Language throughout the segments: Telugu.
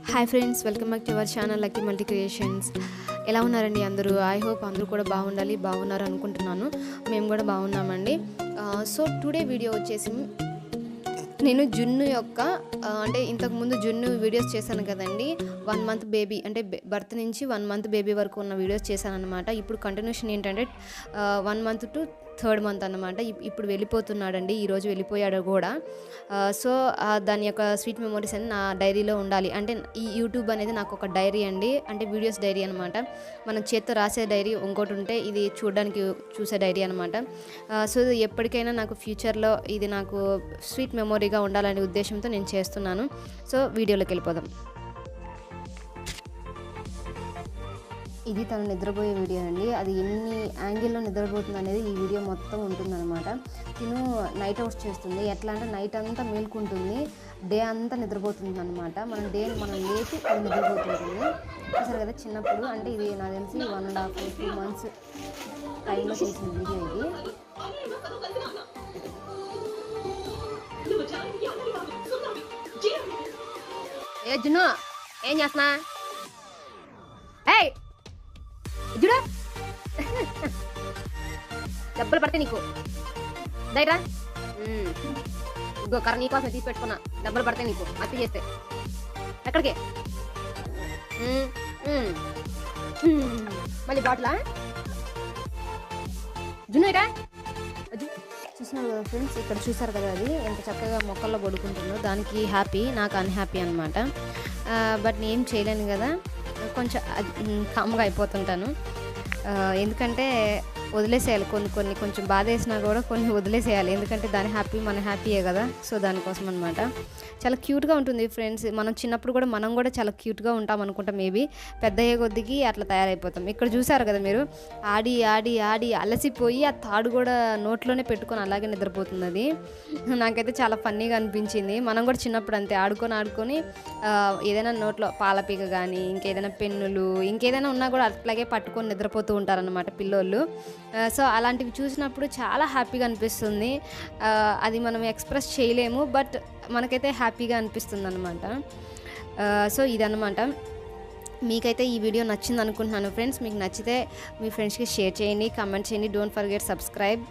Hi friends welcome back to our channel lucky multi creations ఎలా ఉన్నారండి అందరూ ఐ హోప్ అందరూ కూడా బాగుండాలి బాగున్నారు అనుకుంటున్నాను మేము కూడా బాగున్నామండి సో టుడే వీడియో వచ్చేసి నేను జున్ను యొక్క ఆ, అంటే ఇంతకు ముందు జున్ను వీడియోస్ చేశాను కదండి వన్ మంత్ బేబీ అంటే బర్త్ నుంచి వన్ మంత్ బేబీ వరకు ఉన్న వీడియోస్ చేశాను అనమాట ఇప్పుడు కంటిన్యూషన్ ఏంటంటే one month to third month అనమాట ఇప్పుడు వెళ్ళిపోతున్నాడండి ఈరోజు వెళ్ళిపోయాడు కూడా సో దాని యొక్క స్వీట్ మెమొరీస్ అని నా డైరీలో ఉండాలి అంటే ఈ యూట్యూబ్ అనేది నాకు ఒక డైరీ అండి అంటే వీడియోస్ డైరీ అనమాట మనం చేత్తో రాసే డైరీ ఇంకోటి ఉంటే ఇది చూడడానికి చూసే డైరీ అనమాట సో ఇది ఎప్పటికైనా నాకు ఫ్యూచర్లో ఇది నాకు స్వీట్ మెమొరీగా ఉండాలనే ఉద్దేశంతో నేను చేస్తున్నాను సో వీడియోలోకి వెళ్ళిపోదాం ఇది తను నిద్రపోయే వీడియో అండి అది ఎన్ని యాంగిల్లో నిద్రపోతుంది అనేది ఈ వీడియో మొత్తం ఉంటుందన్నమాట తిను నైట్ అవుట్స్ చేస్తుంది ఎట్లా అంటే నైట్ అంతా మేల్కుంటుంది డే అంతా నిద్రపోతుంది అనమాట మనం డే మనం లేచి అది నిద్రపోతుంటుంది చూసారు కదా చిన్నప్పుడు అంటే ఇది నాకు తెలిసి one and half two months టైంలో చేసిన వీడియో ఇది ఏ జున్ను ఏం చేస్తున్నా ఏయ్ చూడు డబ్బులు పడితే నీకు దైరా ఇంకో కర్ర నీకోసం తీసి పెట్టుకున్నా డబ్బులు పడితే నీకు అత్తి చేస్తే ఎక్కడికి మ్మ్, మ్మ్. మ్మ్. మళ్ళీ బాటిలా జున్నురా చూసినారు కదా ఫ్రెండ్స్ ఇక్కడ చూసారు కదా అది ఎంత చక్కగా మొక్కల్లో పడుకుంటుందో దానికి హ్యాపీ నాకు అన్హ్యాపీ అనమాట బట్ నేను ఏం చేయలేను కదా కొంచెం కామ్గా అయిపోతుంటాను ఆ, ఎందుకంటే వదిలేసేయాలి కొన్ని కొన్ని కొంచెం బాధ వేసినా కూడా కొన్ని వదిలేసేయాలి ఎందుకంటే దాని హ్యాపీ మన హ్యాపీయే కదా సో దానికోసం అనమాట చాలా క్యూట్గా ఉంటుంది ఫ్రెండ్స్ మనం చిన్నప్పుడు కూడా మనం కూడా చాలా క్యూట్గా ఉంటాం అనుకుంటాం మేబీ పెద్ద అయ్యే కొద్దికి అట్లా తయారైపోతాం ఇక్కడ చూసారు కదా మీరు ఆడి ఆడి ఆడి అలసిపోయి ఆ తాడు కూడా నోట్లోనే పెట్టుకొని అలాగే నిద్రపోతుంది అది నాకైతే చాలా ఫన్నీగా అనిపించింది మనం కూడా చిన్నప్పుడు అంతే ఆడుకొని ఆడుకొని ఆ, ఏదైనా నోట్లో పాలపీక కానీ ఇంకేదైనా పెన్నులు ఇంకేదైనా ఉన్నా కూడా అట్లాగే పట్టుకొని నిద్రపోతూ ఉంటారనమాట పిల్లోళ్ళు ఆ, సో అలాంటివి చూసినప్పుడు చాలా హ్యాపీగా అనిపిస్తుంది ఆ, అది మనం ఎక్స్ప్రెస్ చేయలేము బట్ మనకైతే హ్యాపీగా అనిపిస్తుంది అనమాట సో ఇదన్నమాట మీకైతే ఈ వీడియో నచ్చింది అనుకుంటున్నాను ఫ్రెండ్స్ మీకు నచ్చితే మీ ఫ్రెండ్స్కి షేర్ చేయండి కామెంట్ చేయండి డోంట్ ఫర్గెట్ సబ్స్క్రైబ్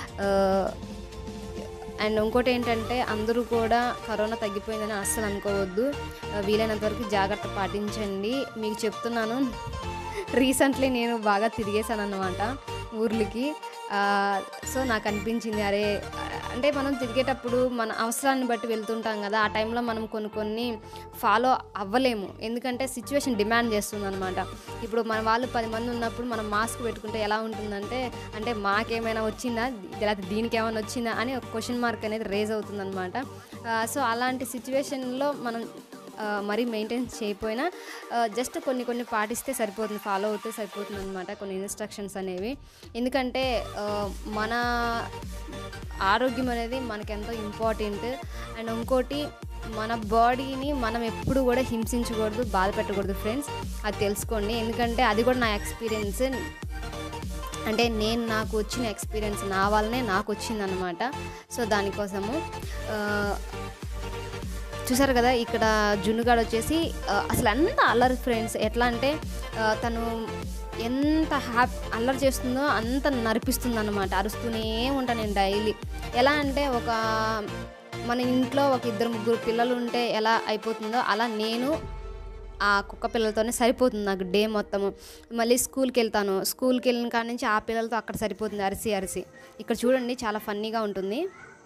అండ్ ఇంకోటి ఏంటంటే అందరూ కూడా కరోనా తగ్గిపోయిందని అస్సలు అనుకోవద్దు ఆ, వీలైనంత వరకు జాగ్రత్త పాటించండి మీకు చెప్తున్నాను రీసెంట్లీ నేను బాగా తిరిగేశాను అన్నమాట ఊర్లకి ఆ, సో నాకు అనిపించింది అరే ఆ, అంటే మనం తిరిగేటప్పుడు మన అవసరాన్ని బట్టి వెళ్తుంటాం కదా ఆ టైంలో మనం కొన్ని కొన్ని ఫాలో అవ్వలేము ఎందుకంటే సిచ్యువేషన్ డిమాండ్ చేస్తుంది అనమాట ఇప్పుడు మన వాళ్ళు పది మంది ఉన్నప్పుడు మనం మాస్క్ పెట్టుకుంటే ఎలా ఉంటుందంటే అంటే మాకేమైనా వచ్చిందా లేకపోతే దీనికి ఏమైనా వచ్చిందా అని ఒక క్వశ్చన్ మార్క్ అనేది రేజ్ అవుతుందన్నమాట సో అలాంటి సిచ్యువేషన్లో మనం ఆ, మరీ మెయింటైన్ చేయకపోయినా జస్ట్ కొన్ని కొన్ని పాటిస్తే సరిపోతుంది ఫాలో అవుతే సరిపోతుంది అనమాట కొన్ని ఇన్స్ట్రక్షన్స్ అనేవి ఎందుకంటే ఆ, మన ఆరోగ్యం అనేది మనకెంతో ఇంపార్టెంట్ అండ్ ఇంకోటి మన బాడీని మనం ఎప్పుడు కూడా హింసించకూడదు బాధ పెట్టకూడదు ఫ్రెండ్స్ అది తెలుసుకోండి ఎందుకంటే అది కూడా నా ఎక్స్పీరియన్స్ అంటే నేను నాకు వచ్చిన ఎక్స్పీరియన్స్ నా వల్లనే నాకు వచ్చిందనమాట సో దానికోసము ఆ, చూసారు కదా ఇక్కడ జున్నుగాడు వచ్చేసి ఆ, అసలు అంత అల్లరి ఫ్రెండ్స్ ఎట్లా అంటే ఆ, తను ఎంత హ్యాపీ అల్లరి చేస్తుందో అంత నరిపిస్తుంది అనమాట అరుస్తూనే ఉంటాను నేను డైలీ ఎలా అంటే ఒక మన ఇంట్లో ఒక ఇద్దరు ముగ్గురు పిల్లలు ఉంటే ఎలా అయిపోతుందో అలా నేను ఆ కుక్క పిల్లలతోనే సరిపోతుంది నాకు డే మొత్తము మళ్ళీ స్కూల్కి వెళ్తాను స్కూల్కి వెళ్ళిన కాడ నుంచి ఆ పిల్లలతో అక్కడ సరిపోతుంది అరిసి అరిసి ఇక్కడ చూడండి చాలా ఫన్నీగా ఉంటుంది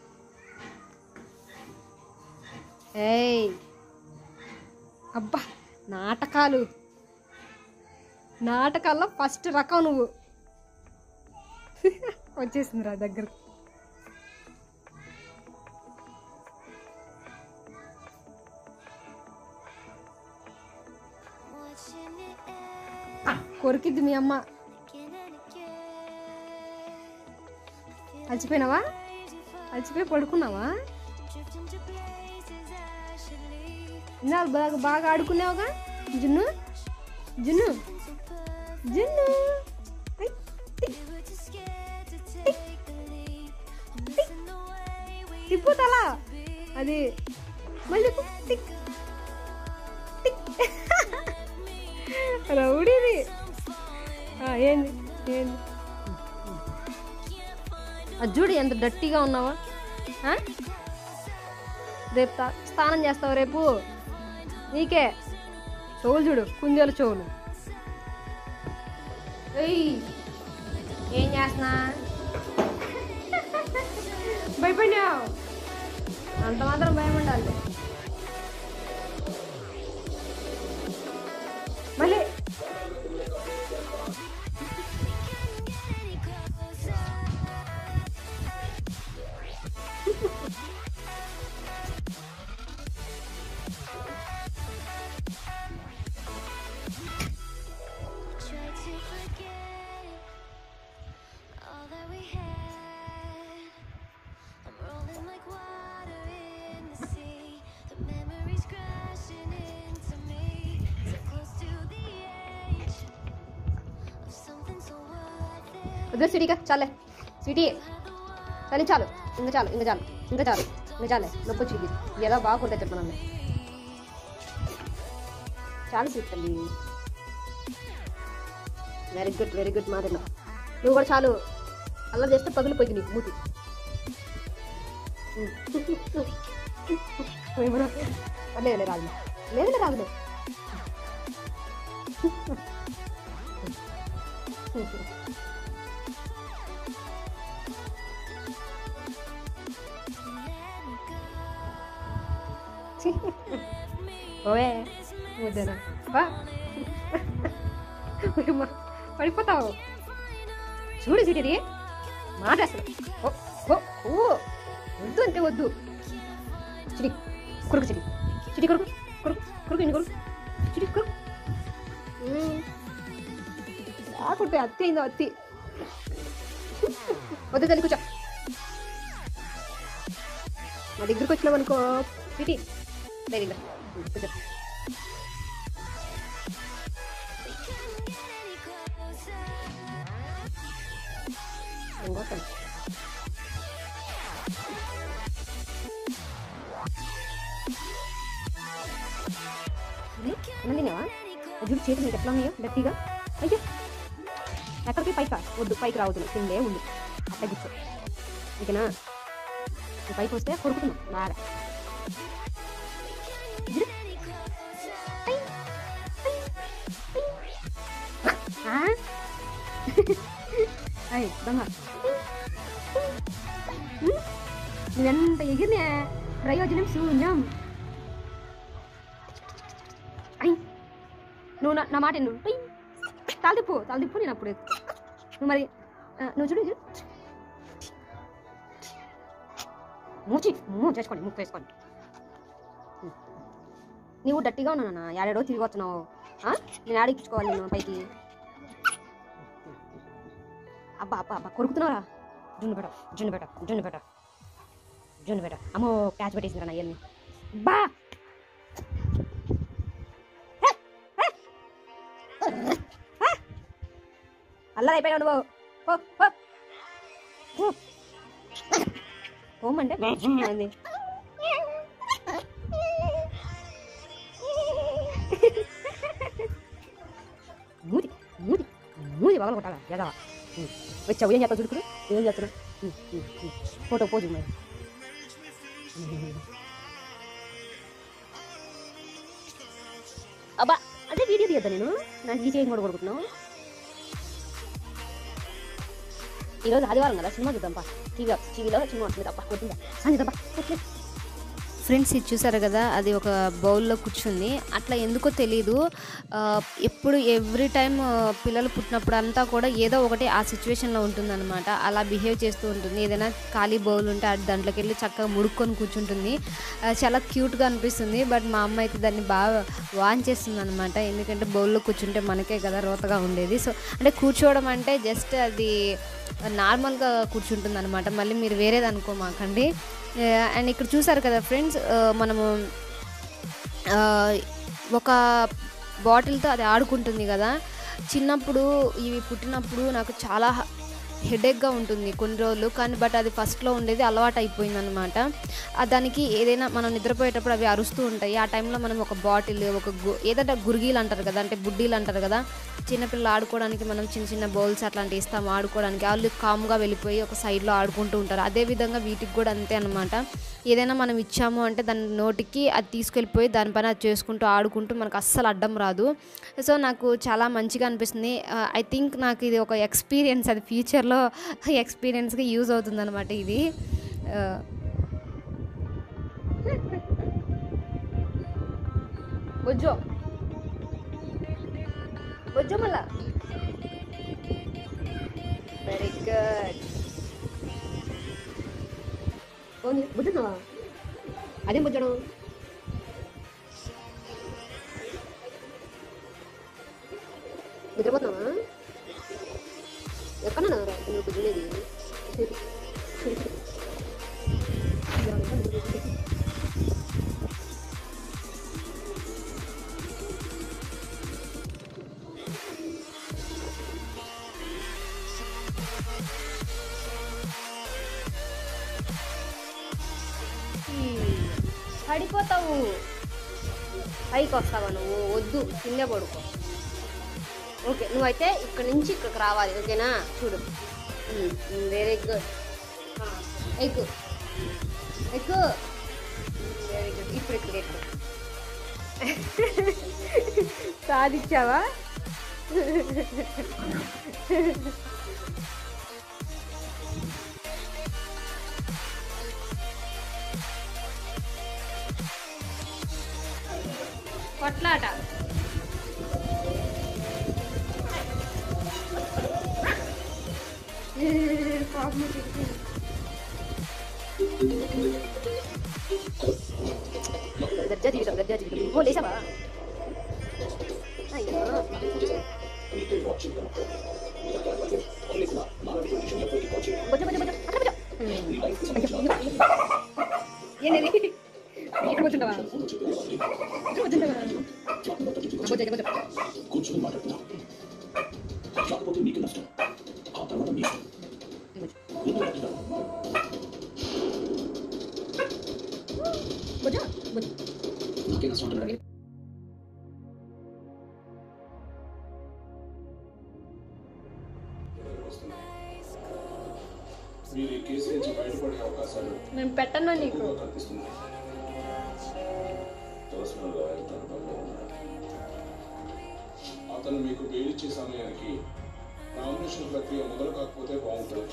ఏయ్ అబ్బా నాటకాలు నాటకాల్లో ఫస్ట్ రకం నువ్వు వచ్చేసింది రా దగ్గర కొరికిద్ది మీ అమ్మ అలసిపోయినావా అలసిపోయి పడుకున్నావా ఇన్నాళ్ళు బాగా బాగా ఆడుకున్నావుగా జున్ను జున్ను జున్ను ఐ, టిక్, టిక్, టిక్. తిప్పు తల అది మళ్ళీ తిప్పు. టిక్ టిక్ రౌడీది ఆ, ఏంది ఏంది అది చూడు ఎంత డట్టిగా ఉన్నావా ఆ? రేపు తా- స్నానం చేస్తావు రేపు నీకే చెవులు చూడు కుందేలు చెవులు ఏయ్ ఏం చేస్తున్నా భయపడినావు అంత మాత్రం భయం ఉండాలి మళ్ళీ Try to forget all that we had. I'm rolling like water in the sea. The memories crashing into me. So close to the edge of something so worth it. వద్దు సిటీగా చాలే సిటీ కానీ చాలు ఇంకా చాలు ఇంకా చాలు ఇంకా చాలు ఇంకా చాలే నొప్పి వచ్చింది ఎలా బాగుంటుంది చెప్పను చాలు స్వీట్ తల్లి వెరీ గుడ్ వెరీ గుడ్ మాదిన నువ్వు కూడా చాలు అలా చేస్తే పగిలిపోయింది నీకు మూతి ఏమన్నా లేదులే రాదులే లేదులే రాదులే ఓవే ముద్దనా బా ఓయమ్మ, పడిపోతావు చూడు సిటీ మాట అసలు ఓ ఓ ఓ వద్దు అంటే వద్దు చిడి కొరుకు చిడి చిడి కొరుకు కొరుకు కొరుకు ఇన్ని కొరుకు చిడి కొరుకు రాకుంటే అత్తి అయిందో అత్తి వద్దు తల్లి కూర్చో మా దగ్గరికి వచ్చినావు అనుకో సిటీ లేదు ఇంకా కూర్చో ఇంకోటి అన్నం తిన్నావా చూడు చేతులు నీకు ఎట్లా ఉన్నాయో గట్టిగా అయ్యో ఎక్కడికి పైకా వద్దు పైకి రావద్దు కిందే ఉంది అట్లా కూర్చో ఓకేనా ఈ పైకి వస్తే కొరుకుతున్నాం బాగా చూడు. ఐ, ఐ, ఐ. ఆ? అయ్ దొంగ నువ్వెంత ఎగిరినా ప్రయోజనం శూన్యం అయ్ నువ్వు నా- నా మాట నువ్వు తలదిప్పు తలదిప్పు నేను అప్పుడు ఎక్కు. నువ్వు మరి ఆ, నువ్వు చూడు చూడు మూచి మూవ్ చేసుకోండి ముక్కు వేసుకోండి నీవు డట్టిగా ఉన్నావు నాన్న ఏడాడో తిరిగి వస్తున్నావు ఆ? నేను ఆడిపించుకోవాలి నేను పైకి అబ్బా అబ్బా అబ్బా కొరుకుతున్నారా జున్ను పెట్ట జున్ను పెట్ట జున్ను పెట్ట జున్ను పెట్ట అమ్మో క్యాచ్ పెట్టేసింది నా ఇయల్ని బా అల్లరి అయిపోయావు నువ్వు పో, పో. పో. పోమంటే అంది మూది మూది మూది పగల కొట్టాలా ఎదవా వచ్చావు ఏం చేస్తావు చుడుకుడు ఏం చేస్తున్నా ఫోటో పోజు మరి అబ్బా అదే వీడియో తీయద్దా నేను నాకు ఈ చేయి కూడా కొడుకుంటున్నావు ఈరోజు ఆదివారం కదా సినిమా చూద్దాం పా టీవీ టీవీలో సినిమా వస్తుంది తప్ప కొట్టిందా సంజయ్ తప్ప ఫ్రెండ్స్ ఇది చూసారు కదా అది ఒక బౌల్లో కూర్చుంది అట్లా ఎందుకో తెలీదు ఆ, ఎప్పుడు ఎవ్రీ టైం పిల్లలు పుట్టినప్పుడు అంతా కూడా ఏదో ఒకటి ఆ సిచ్యువేషన్లో ఉంటుందన్నమాట అలా బిహేవ్ చేస్తూ ఉంటుంది ఏదైనా ఖాళీ బౌల్ ఉంటే అది దాంట్లోకి వెళ్ళి చక్కగా ముడుక్కొని కూర్చుంటుంది ఆ, చాలా క్యూట్గా అనిపిస్తుంది బట్ మా అమ్మ అయితే దాన్ని బాగా వాన్ చేస్తుంది అనమాట ఎందుకంటే బౌల్లో కూర్చుంటే మనకే కదా రోతగా ఉండేది సో అంటే కూర్చోవడం అంటే జస్ట్ అది నార్మల్గా కూర్చుంటుంది అనమాట మళ్ళీ మీరు వేరేది అనుకోమాకండి అండ్ ఇక్కడ చూసారు కదా ఫ్రెండ్స్ మనము ఆ, ఒక బాటిల్తో అది ఆడుకుంటుంది కదా చిన్నప్పుడు ఇవి పుట్టినప్పుడు నాకు చాలా హెడేక్గా ఉంటుంది కొన్ని రోజులు కానీ బట్ అది ఫస్ట్లో ఉండేది అలవాటు అయిపోయింది అనమాట దానికి ఏదైనా మనం నిద్రపోయేటప్పుడు అవి అరుస్తూ ఉంటాయి ఆ టైంలో మనం ఒక బాటిల్ ఒక గు ఏదంటే గురిగీలు అంటారు కదా అంటే బుడ్డీలు అంటారు కదా చిన్నపిల్లలు ఆడుకోవడానికి మనం చిన్న చిన్న బౌల్స్ అట్లాంటివి ఇస్తాం ఆడుకోవడానికి వాళ్ళు కామ్గా వెళ్ళిపోయి ఒక సైడ్లో ఆడుకుంటూ ఉంటారు అదేవిధంగా వీటికి కూడా అంతే అనమాట ఏదైనా మనం ఇచ్చాము అంటే దాని నోటికి అది తీసుకెళ్ళిపోయి దానిపైన అది చేసుకుంటూ ఆడుకుంటూ మనకు అస్సలు అడ్డం రాదు సో నాకు చాలా మంచిగా అనిపిస్తుంది ఐ థింక్ నాకు ఇది ఒక ఎక్స్పీరియన్స్ అది ఫ్యూచర్లో ఎక్స్పీరియన్స్గా యూజ్ అవుతుంది అనమాట ఇది ఆ, బొజ్జో బొజ్జో మళ్ళా వెరీ గుడ్ ఓన్లీ బుద్ధున్నావా అదేం బుద్ధడం నిద్రపోతున్నావా ఎక్కడ నువ్వు బుద్ధునేది పడిపోతావు పైకి వస్తావా నువ్వు వద్దు కింద పడుకో ఓకే నువ్వైతే ఇక్కడ నుంచి ఇక్కడికి రావాలి ఓకేనా చూడు వెరీ గుడ్ ఎక్కు ఎక్కు వెరీ గుడ్ ఇప్పుడు ఇక్కడ ఎక్కు సాధించావా కొట్లాట దర్జా జీవితం దర్జా జీవితం ఓ లేచావా అయ్యో బొజ్జ బొజ్జ బొజ్జ అక్కడ బొజ్జ ఏంటి ఇక్కడ కూర్చుంటావా ఇక్కడ కూర్చుంటావా బొజ్జ బొజ్జ కూర్చొని మాట్లాడుతున్నా రాకపోతే నీకు నష్టం ఆ తర్వాత నీ ఇష్టం. ఎందుకు అంటున్నావు? బొజ్జ బొజ్జ నాకే నష్టం అంటున్నాడు. మీరు ఈ కేసు నుంచి బయటపడే అవకాశాలు నేను పెట్టను నీకు ఎక్కువగా కనిపిస్తున్నాయి పర్సనల్ లాయర్ తన పనిలో ఉన్నాడు అతను మీకు బెయిల్ ఇచ్చే సమయానికి నామినేషన్ ప్రక్రియ మొదలు కాకపోతే బాగుంటుంది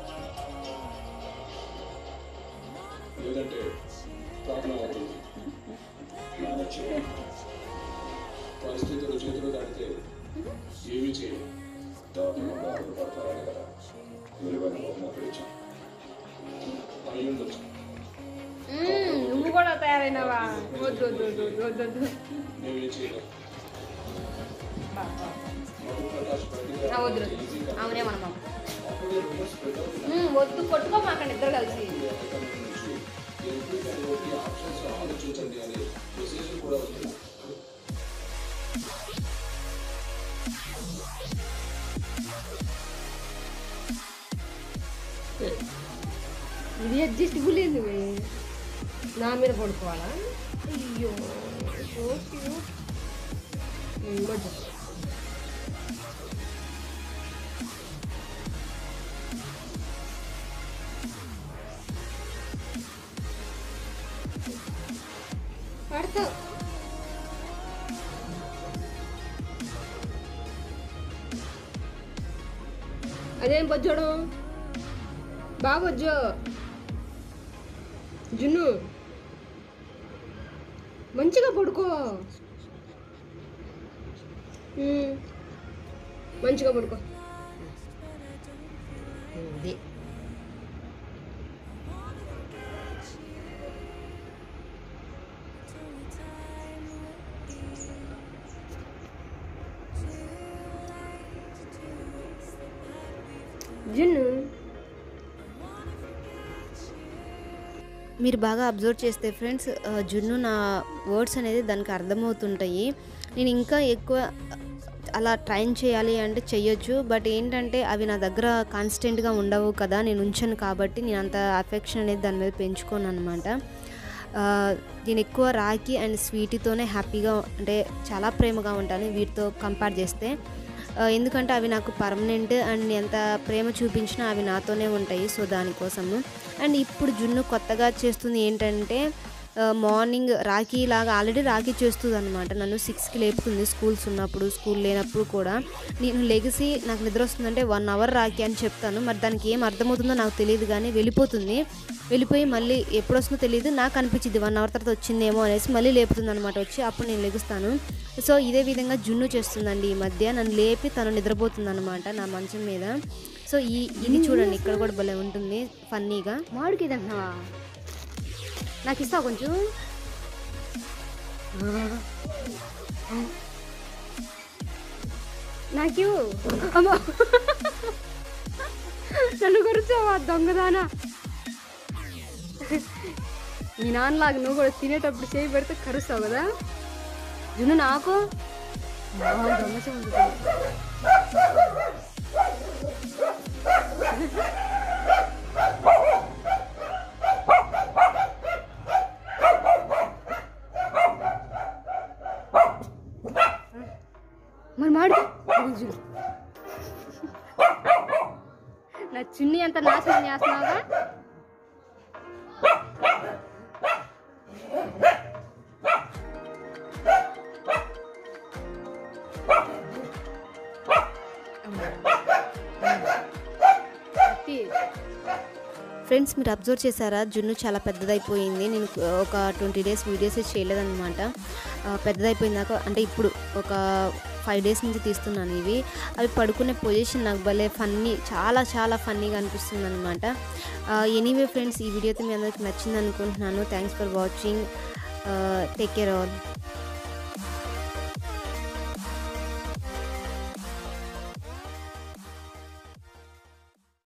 లేదంటే ప్రాబ్లం అవుతుంది మేనేజ్ చేయండి. పరిస్థితులు చేతులు దాటితే ఏమీ చేయాలి దారుణంగా ఆధారపడతారని కదా విలువైన బహుమతులు ఇచ్చాం అయి ఉండొచ్చు మ్మ్, నువ్వు కూడా తయారైనావా వద్దు వద్దు వద్దు వద్దు వద్దు వద్దు మేమేం చేయలేం మధుప్రకాష్ బయటికి ఆ, వద్దు రావడానికి ఈజీగా అవునే మనం అప్పుడే రూమర్స్ స్ప్రెడ్ అవుతుంది మ్మ్, వద్దు కొట్టుకోమాకండి ఇద్దరు కలిసి ఎంపీ క్యాండిడేట్కి ఆప్షన్స్ ఆలోచించండి అనే మెసేజ్ కూడా వస్తుంది ఇది అడ్జస్టబుల్ ఏంది వే? నా మీద పడుకోవాలా అయ్యో సో క్యూట్ ఉమ్, బొజ్జ పడతావు అదేం బొజ్జోడం బాగా బొజ్జో జున్ను మంచిగా పడుకో ఉమ్, మంచిగా పడుకో ఇది జున్ను మీరు బాగా అబ్జర్వ్ చేస్తే ఫ్రెండ్స్ జున్ను నా వర్డ్స్ అనేది దానికి అర్థమవుతుంటాయి నేను ఇంకా ఎక్కువ అలా ట్రైన్ చేయాలి అంటే చెయ్యొచ్చు బట్ ఏంటంటే అవి నా దగ్గర కాన్స్టెంట్గా ఉండవు కదా నేను ఉంచాను కాబట్టి నేను అంత అఫెక్షన్ అనేది దాని మీద పెంచుకోను అనమాట నేను ఎక్కువ రాఖీ అండ్ స్వీట్తోనే హ్యాపీగా అంటే చాలా ప్రేమగా ఉంటాను వీటితో కంపేర్ చేస్తే ఆ, ఎందుకంటే అవి నాకు పర్మనెంట్ అండ్ నేను ఎంత ప్రేమ చూపించినా అవి నాతోనే ఉంటాయి సో దానికోసము అండ్ ఇప్పుడు జున్ను కొత్తగా చేస్తుంది ఏంటంటే ఆ, మార్నింగ్ రాఖీ లాగా ఆల్రెడీ రాఖీ చేస్తుంది అనమాట నన్ను సిక్స్కి లేపుతుంది స్కూల్స్ ఉన్నప్పుడు స్కూల్ లేనప్పుడు కూడా నేను లెగిసి నాకు నిద్ర వస్తుందంటే వన్ అవర్ రాఖీ అని చెప్తాను మరి దానికి ఏం అర్థమవుతుందో నాకు తెలియదు కానీ వెళ్ళిపోతుంది వెళ్ళిపోయి మళ్ళీ ఎప్పుడు వస్తుందో తెలియదు నాకు అనిపించింది వన్ అవర్ తర్వాత వచ్చిందేమో అనేసి మళ్ళీ లేపుతుంది అనమాట వచ్చి అప్పుడు నేను లెగుస్తాను సో ఇదే విధంగా జున్ను చేస్తుందండి ఈ మధ్య నన్ను లేపి తను నిద్రపోతుంది అనమాట నా మంచం మీద సో ఈ ఇది చూడండి ఇక్కడ కూడా భలే ఉంటుంది ఫన్నీగా మామిడికి తింటున్నావా నాకు ఇస్తావు కొంచెం నాకు అమ్మా నన్ను గురిచావా దొంగదానా మీ నాన్నలాగా నువ్వు కూడా తినేటప్పుడు చేయి పెడితే కరుస్తావు కదా జున్ను నాకు ఆ, దొంగ చెవులు. మరి మాడు చూడు నా చున్నీ అంత నాశనం చేస్తున్నావుగా అత్తి, ఫ్రెండ్స్ మీరు అబ్జర్వ్ చేశారా జున్ను చాలా పెద్దదైపోయింది నేను ఒక ట్వంటీ డేస్ వీడియోస్ చేయలేదన్నమాట ఆ, పెద్దదైపోయిందాక అంటే ఇప్పుడు ఒక ఫైవ్ డేస్ నుంచి తీస్తున్నాను ఇవి అవి పడుకునే పొజిషన్ నాకు భలే ఫన్నీ చాలా చాలా ఫన్నీగా అనిపిస్తుంది అనమాట ఎనీవే ఫ్రెండ్స్ ఈ వీడియో అయితే మీ అందరికి నచ్చింది అనుకుంటున్నాను thanks for watching take care all